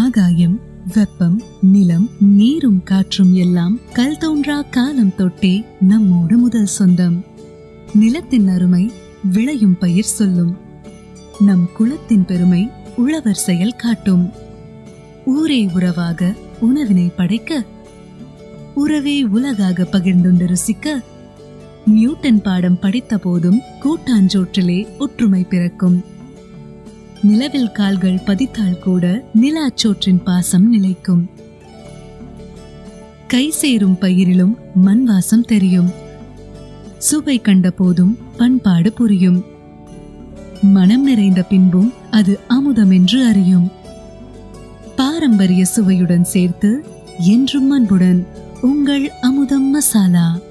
ஆகாயம் வெப்பம் நிலம் நீரும் காற்றும் எல்லாம் கல் தோன்றா காலம் தொட்டே நம்மோடு முதல் சொந்தம் நிலத்தின் அருமை விளையும் பயிர் சொல்லும் நம் குலத்தின் பெருமை உழவர் செயல் காட்டும் ஊரே உறவாக உணவினை படைக்க உறவே உலகாக பகிர்ந்துண்டு ருசிக்க நியூட்டன் பாடம் படித்த போதும் கூட்டாஞ்சோற்றிலே ஒற்றுமை பிறக்கும் நிலவில் கால்கள் பதித்தால் கூட நிலாச்சோற்றின் பாசம் நிலைக்கும் கை சேரும் பயிரிலும் மண் வாசம் தெரியும் சுவை கண்ட போதும் பண்பாடு புரியும் மனம் நிறைந்த பின்பும் அது அமுதம் என்று அறியும் பாரம்பரிய சுவையுடன் சேர்த்து என்றும் அன்புடன் உங்கள் அமுதம் மசாலா